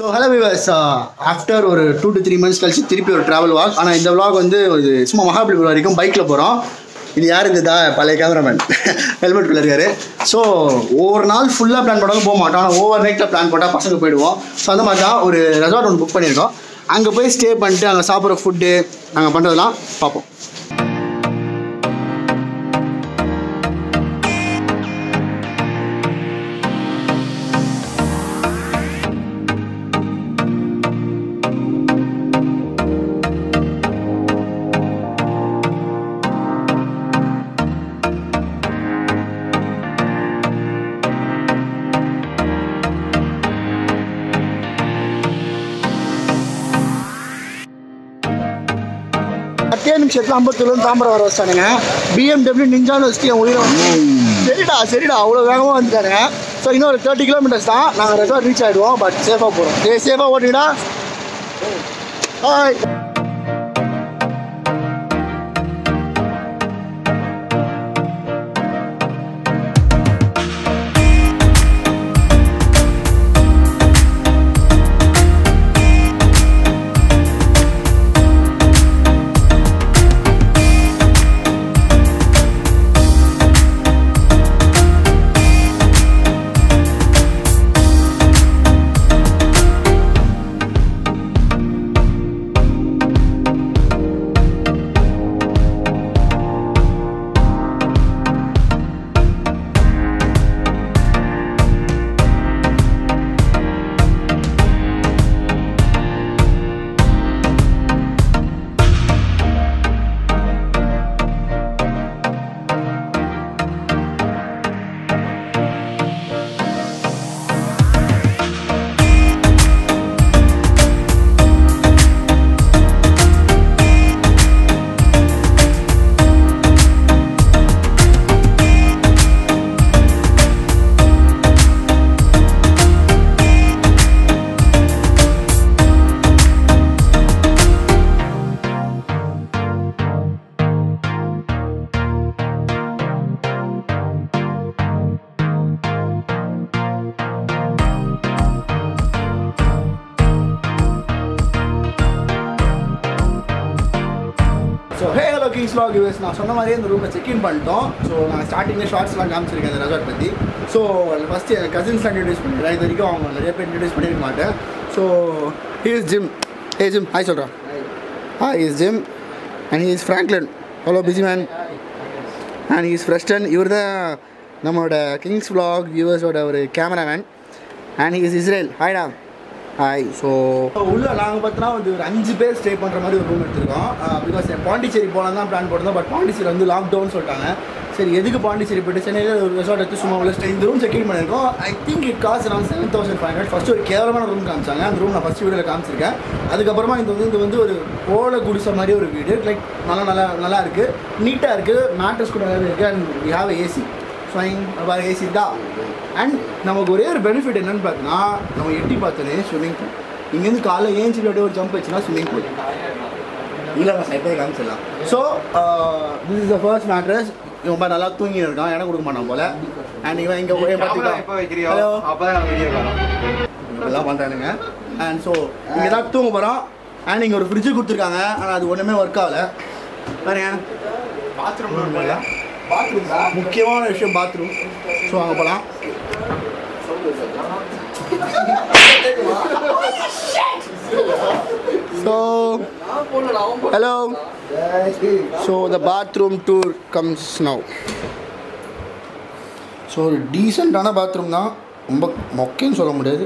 So hello viewers after ஒரு two to three months கழிச்சு திருப்பி ஒரு ட்ராவல் வாக் ஆனால் இந்த vlog வந்து ஒரு சும்மா மகாபலிபுரம் வரைக்கும் பைக்கில் போகிறோம் இது யார் இருந்ததா பழைய கேமராமேன் ஹெல்மெட் இருக்காரு ஸோ ஒவ்வொரு நாள் ஃபுல்லாக பிளான் போட்டாலும் போக மாட்டோம் ஆனால் ஓவர் நைட்டில் பிளான் போட்டால் பசங்க போயிடுவோம் ஸோ அந்த மாதிரி தான் ஒரு ரெசார்ட் ஒன்று புக் பண்ணியிருக்கோம் அங்கே போய் ஸ்டே பண்ணிட்டு அங்கே சாப்பிட்ற ஃபுட்டு நாங்கள் பண்ணுறதெல்லாம் பார்ப்போம் பத்தே நிமிஷத்தில் ஐம்பத்தூர்லேருந்து தாம்பரம் வர வச்சானுங்க பிஎம்டபிள்யூ நிஞ்சான்னு வச்சுட்டு என் உயிரை வந்து சரிடா சரிடா அவ்வளோ வேகமாக வந்துட்டானுங்க ஸோ இன்னும் ஒரு தேர்ட்டி கிலோமீட்டர்ஸ் தான் நாங்கள் ரெசார்ட் ரீச் ஆகிடுவோம் பட் சேஃபாக போகிறோம் ஏ சேஃபாக ஓட்டிங்கடா hi so hey hello Kings vlog US நான் சொன்ன மாதிரியே இந்த ரூமில் செக் இன் பண்ணிட்டோம் ஸோ நான் ஸ்டார்டிங்கில் ஷார்ட்ஸ்லாம் காமிச்சிருக்கேன் இந்த ரெசார்ட் பற்றி ஸோ ஃபஸ்ட்டு என் கசின்ஸ்லாம் இன்ட்ரடியூஸ் பண்ணிடுறேன் இது வரைக்கும் அவங்க நிறைய பேர் இன்ட்ரடியூஸ் பண்ணியிருக்க மாட்டேன் so he's Jim hey Jim hi சொல்கிறேன் hi is Jim and he's Franklin hello busy man and he's Freston இவர் தான் நம்மளோட கிங்ஸ் vlog வியூவர்ஸோட ஒரு கேமராமேன் அண்ட் ஹீஸ் இஸ்ரேல் ஹாய்டா ஹாய் ஸோ உள்ள நாங்கள் பார்த்தோன்னா வந்து ஒரு அஞ்சு பேர் ஸ்டே பண்ணுற மாதிரி ஒரு ரூம் எடுத்திருக்கோம் பிகாஸ் பாண்டிச்சேரி போகலாம் தான் பிளான் போட்டிருந்தோம் பட் பாண்டிச்சேரி வந்து லாக்டவுன் சொல்லிட்டாங்க சரி எதுக்கு பாண்டிச்சேரி போயிட்டு சென்னையில் ஒரு ரெசார்ட் எடுத்து சும்மா உள்ள ஸ்டே இந்த ரூம் செக்இன் பண்ணியிருக்கோம் I think it cost around seven thousand five hundred first ஒரு கேவலமான ரூம் காமிச்சாங்க அந்த ரூம் நான் ஃபஸ்ட் வீடியோவில் காமிச்சிருக்கேன் அதுக்கப்புறமா இது வந்து இது வந்து ஒரு ஓலை குடிசை மாதிரி ஒரு வீடு லைக் நல்லா நல்லா நல்லா இருக்குது நீட்டாக இருக்குது மேட்ரஸ் கூட நல்லா இருக்குது and we have AC fine பாரு ஏசி தான் அண்ட் நமக்கு ஒரே ஒரு பெனிஃபிட் என்னன்னு பார்த்தீங்கன்னா நம்ம எட்டி பார்த்தோன்னே ஸ்விம்மிங் பூல் இங்கேருந்து காலைல ஏஞ்சி அப்படியே ஒரு ஜம்ப் வச்சுன்னா ஸ்விம்மிங் பூல் இல்லை நான் சைட்டே காமிச்சிடலாம் so this is the first mattress இவன் பாரு நல்லா தூங்கி இருக்கான் இடம் கொடுக்க மாட்டான் போல அண்ட் இவன் இங்கே போய் பார்த்தீங்கன்னா ஹலோ எல்லாம் பண்ணுறானுங்க அண்ட் ஸோ இங்கே தான் தூங்க போகிறோம் அண்ட் இங்கே ஒரு ஃப்ரிட்ஜு கொடுத்துருக்காங்க ஆனால் அது ஒன்றுமே ஒர்க் ஆகலை பாருங்க பாத்ரூம் இல்லை பாத்ரூம் முக்கியமான விஷயம் பாத்ரூம் ஸோ அங்கே போகலாம் so hello so the bathroom tour comes now so ஒரு டீசெண்டான பாத்ரூம் தான் ரொம்ப மொக்கைன்னு சொல்ல முடியாது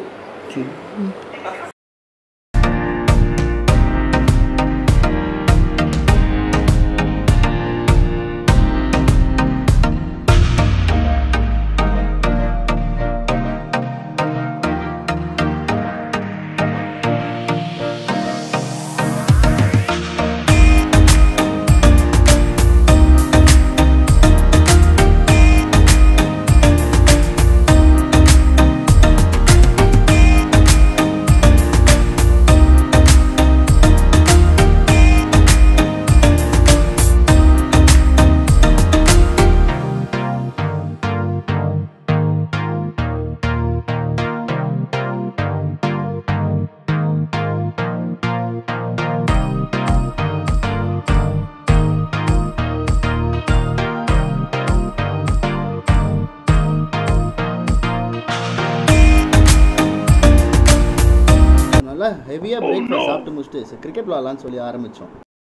நல்லா ஹெவியாக பிரேக்ஃபாஸ்ட் சாப்பிட்டு முடிச்சுட்டு கிரிக்கெட் விளாட்லான்னு சொல்லி ஆரம்பித்தோம்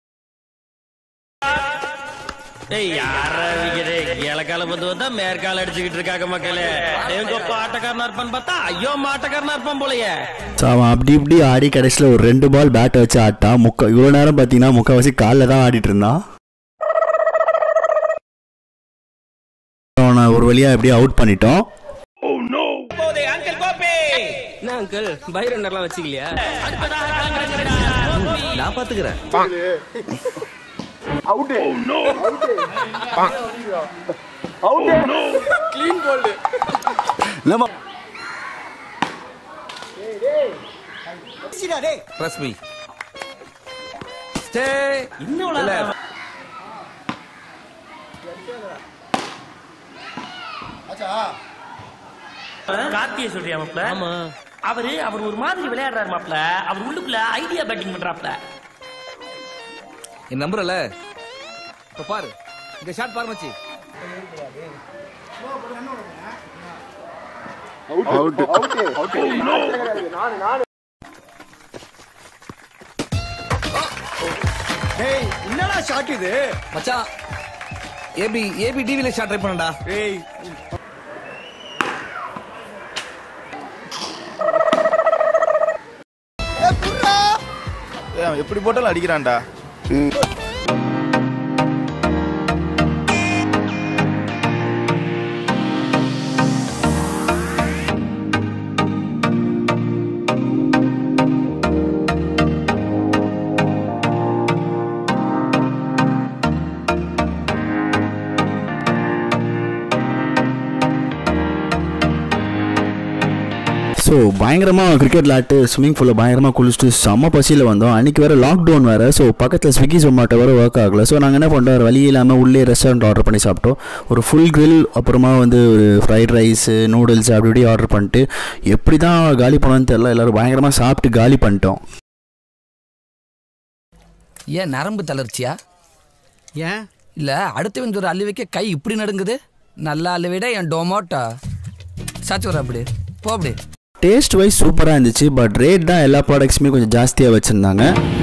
ஏய் யாரே இலக்கால வந்து வந்தா மேற்கால அடிச்சுக்கிட்டு இருக்காங்க மக்களே எங்க ஆட்டக்காரனா இருப்பான்னு பார்த்தா ஐயோ மாட்டக்காரனா இருப்பான் போலயே ஸோ அவன் அப்படி இப்படி ஆடி கடைசியில் ஒரு ரெண்டு பால் பேட்டை வச்சு ஆட்டான் முக்கா இவ்வளோ நேரம் பார்த்தீங்கன்னா முக்கால்வாசி காலில் தான் ஆடிட்டு இருந்தான் அவனை ஒரு வழியாக எப்படியும் அவுட் பண்ணிட்டோம் அங்கிள் கோபி என்ன அங்கிள் பைரனர்லாம் வச்சுக்கலையா நான் பாத்துக்கிறேன் நம்ம Trust me. Stay. இன்னும் கார்த்திய சொல்றியா மாப்ள ஆமா அவரு அவர் ஒரு மாதிரி விளையாடுறாரு மாப்ள அவர் உள்ளுக்குள்ள ஐடியா பேட்டிங் பண்றாப்ல என் நம்புறல இப்ப பாரு இந்த ஷாட் பாரு மச்சி என்னடா ஷாட் இது மச்சான் ஏபி ஏபி டிவில ஷாட் ட்ரை பண்ணடா ஏய் எப்படி போட்டாலும் அடிக்கிறான்டா ஸோ பயங்கரமாக கிரிக்கெட் விளாட்டு ஸ்விம்மிங் பூலில் பயங்கரமாக குளிச்சுட்டு செம்ம பசியில் வந்தோம் அன்றைக்கி வேறு லாக்டவுன் வேறு ஸோ பக்கத்தில் ஸ்விக்கி ஜொமேட்டோ வேறு ஒர்க் ஆகலை ஸோ நாங்கள் என்ன பண்ணிட்டோம் வேறு வழி இல்லாமல் உள்ளே ரெஸ்டாரண்ட் ஆர்டர் பண்ணி சாப்பிட்டோம் ஒரு ஃபுல் grill அப்புறமா வந்து ஒரு ஃப்ரைட் ரைஸு நூடுல்ஸ் அப்படி இப்படி ஆர்டர் பண்ணிட்டு எப்படி தான் காலி பண்ணோன்னு தெரில எல்லோரும் பயங்கரமாக சாப்பிட்டு காலி பண்ணிட்டோம் ஏன் நரம்பு தளர்ச்சியா ஏன் இல்ல அடுத்தவன் ஒரு அள்ளி வைக்க கை இப்படி நடுங்குது நல்லா அள்ளி விட என் டொமோட்டோ சாச்சு வர அப்படி போ அப்படி டேஸ்ட் வைஸ் சூப்பராக இருந்துச்சு பட் ரேட் தான் எல்லா ப்ராடக்ட்ஸுமே கொஞ்சம் ஜாஸ்தியாக வச்சுருந்தாங்க